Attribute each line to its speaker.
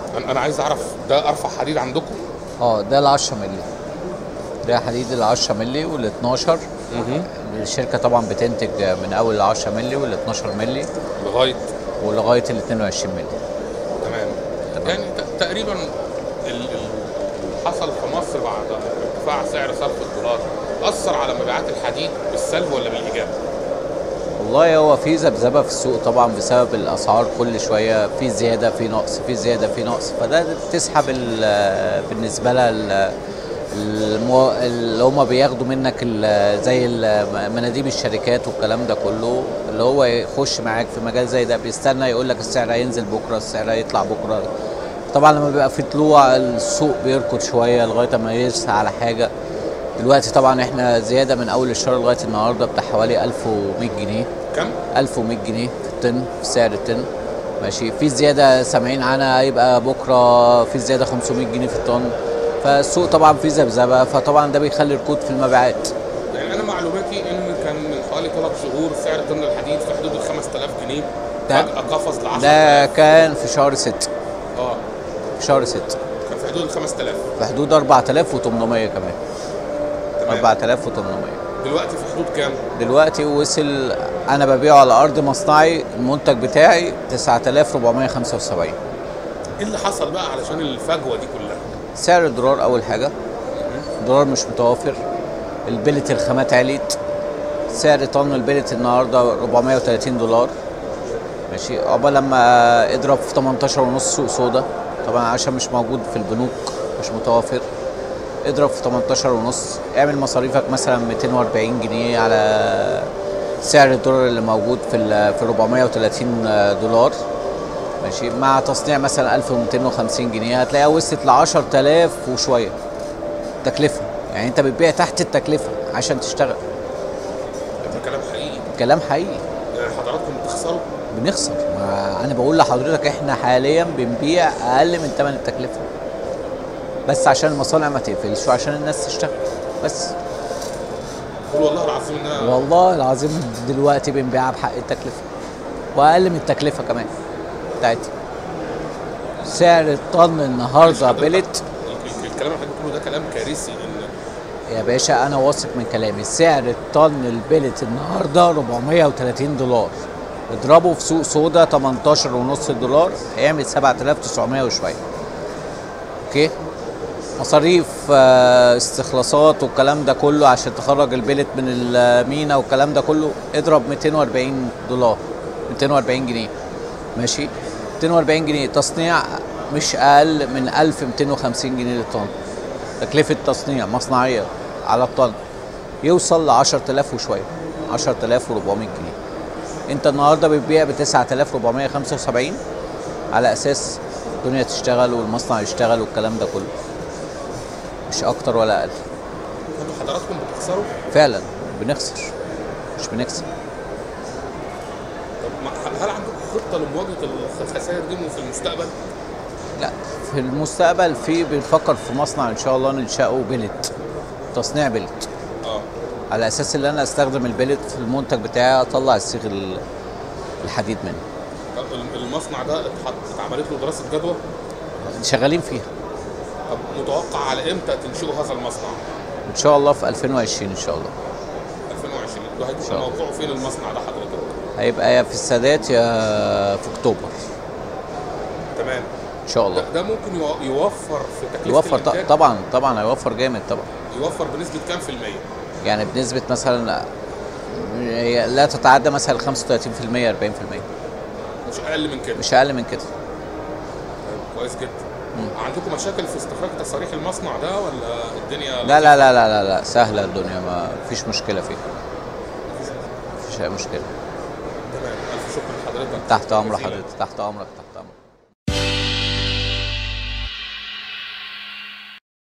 Speaker 1: انا أنا عايز اعرف ده ارفع حديد عندكم
Speaker 2: اه ده ال 10 مللي ده حديد ال 10 مللي وال 12 الشركه طبعا بتنتج من اول ال 10 مللي وال 12 مللي
Speaker 1: لغايه
Speaker 2: ولغايه ال 22 مللي
Speaker 1: تمام يعني ت- تقريبا ال- ال- اللي حصل في مصر بعد ارتفاع سعر صرف الدولار اثر على مبيعات الحديد بالسلب ولا بالايجاب؟
Speaker 2: والله هو في ذبذبه في السوق طبعا بسبب الاسعار كل شويه في زياده في نقص في زياده في نقص فده تسحب ال- بالنسبه لها ال- المو... اللي هم بياخدوا منك ال- زي ال- مناديب الشركات والكلام ده كله اللي هو يخش معاك في مجال زي ده بيستنى يقول لك السعر هينزل بكره السعر هيطلع بكره طبعا لما بيبقى في طلوع السوق بيركض شويه لغايه ما يرسى على حاجه دلوقتي طبعا احنا زياده من اول الشهر لغايه النهارده بتاع حوالي 1100 جنيه
Speaker 1: كم؟
Speaker 2: 1100 جنيه في الطن في سعر الطن ماشي في زياده سامعين عنها هيبقى بكره في زياده 500 جنيه في الطن فالسوق طبعا فيه ذبذبه فطبعا ده بيخلي ركود في المبيعات
Speaker 1: يعني انا معلوماتي ان كان من حوالي ثلاث شهور سعر طن الحديد في حدود ال 5000 جنيه
Speaker 2: ده-
Speaker 1: فجاه قفز ل 10
Speaker 2: ده كان في شهر 6
Speaker 1: اه
Speaker 2: في شهر 6
Speaker 1: كان في حدود ال 5000
Speaker 2: في حدود 4800 كمان
Speaker 1: تمام
Speaker 2: 4800
Speaker 1: دلوقتي في حدود كام؟
Speaker 2: دلوقتي وصل انا ببيعه على ارض مصنعي المنتج بتاعي 9475
Speaker 1: ايه اللي حصل بقى علشان الفجوه دي كلها؟
Speaker 2: سعر الدولار اول حاجه الدولار مش متوفر البلت الخامات عليت سعر طن البلت النهارده 430 دولار ماشي عقبال لما اضرب في 18 ونص سوق سودا طبعا عشان مش موجود في البنوك مش متوفر اضرب في 18 ونص اعمل مصاريفك مثلا 240 جنيه على سعر الدولار اللي موجود في ال في 430 دولار ماشي مع تصنيع مثلا 1250 جنيه هتلاقيها وصلت ل 10000 وشويه تكلفه يعني انت بتبيع تحت التكلفه عشان تشتغل
Speaker 1: ده كلام حقيقي
Speaker 2: كلام حقيقي
Speaker 1: يعني حضراتكم بتخسروا
Speaker 2: بنخسر ما انا بقول لحضرتك احنا حاليا بنبيع اقل من ثمن التكلفه بس عشان المصانع ما تقفلش وعشان الناس تشتغل بس
Speaker 1: قول والله العظيم ان انا
Speaker 2: والله العظيم دلوقتي بنبيعها بحق التكلفه واقل من التكلفه كمان بتاعتي سعر الطن النهارده بلت
Speaker 1: ال- الكلام اللي حضرتك بتقوله ده كلام كارثي ان
Speaker 2: يا باشا انا واثق من كلامي سعر الطن البلت النهارده 430 دولار اضربه في سوق سودا 18 ونص دولار هيعمل 7900 وشويه اوكي مصاريف آه، استخلاصات والكلام ده كله عشان تخرج البلت من المينا والكلام ده كله اضرب 240 دولار 240 جنيه ماشي 240 جنيه تصنيع مش اقل من 1250 جنيه للطن تكلفة تصنيع مصنعية على الطن يوصل ل 10000 وشوية 10400 جنيه انت النهارده بتبيع ب 9475 على اساس الدنيا تشتغل والمصنع يشتغل والكلام ده كله مش اكتر ولا اقل
Speaker 1: انتوا حضراتكم بتخسروا
Speaker 2: فعلا بنخسر مش بنكسب
Speaker 1: طب ما- هل عندكم خطه لمواجهه الخسائر دي في المستقبل؟
Speaker 2: لا في المستقبل في بنفكر في مصنع ان شاء الله ننشأه بلت تصنيع بلت
Speaker 1: اه
Speaker 2: على اساس ان انا استخدم البلت في المنتج بتاعي اطلع الصيغ ال- الحديد منه
Speaker 1: طب ال- المصنع ده اتحط اتعملت له دراسه جدوى
Speaker 2: شغالين فيها
Speaker 1: طب متوقع على امتى تنشئوا هذا المصنع؟
Speaker 2: ان شاء الله في 2020 ان شاء الله
Speaker 1: 2020 وهيكون
Speaker 2: شاء الله.
Speaker 1: موقعه فين المصنع ده حضرتك؟
Speaker 2: هيبقى يا في السادات يا في اكتوبر
Speaker 1: تمام
Speaker 2: ان شاء الله
Speaker 1: ده, ده ممكن يو- يوفر في تكلفه
Speaker 2: يوفر ط-
Speaker 1: الإنتاج؟
Speaker 2: طبعا طبعا هيوفر جامد طبعا
Speaker 1: يوفر بنسبه كام في الميه؟
Speaker 2: يعني بنسبه مثلا هي لا تتعدى مثلا 35% 40%
Speaker 1: مش اقل من كده
Speaker 2: مش اقل من كده
Speaker 1: كويس جدا عندكم مشاكل في استخراج تصاريح المصنع ده ولا الدنيا
Speaker 2: لا لا لا لا لا, لا سهله الدنيا ما فيش مشكله فيها مفيش اي مشكله
Speaker 1: تمام الف شكر لحضرتك
Speaker 2: تحت امر
Speaker 1: جزيلا.
Speaker 2: حضرتك تحت امرك تحت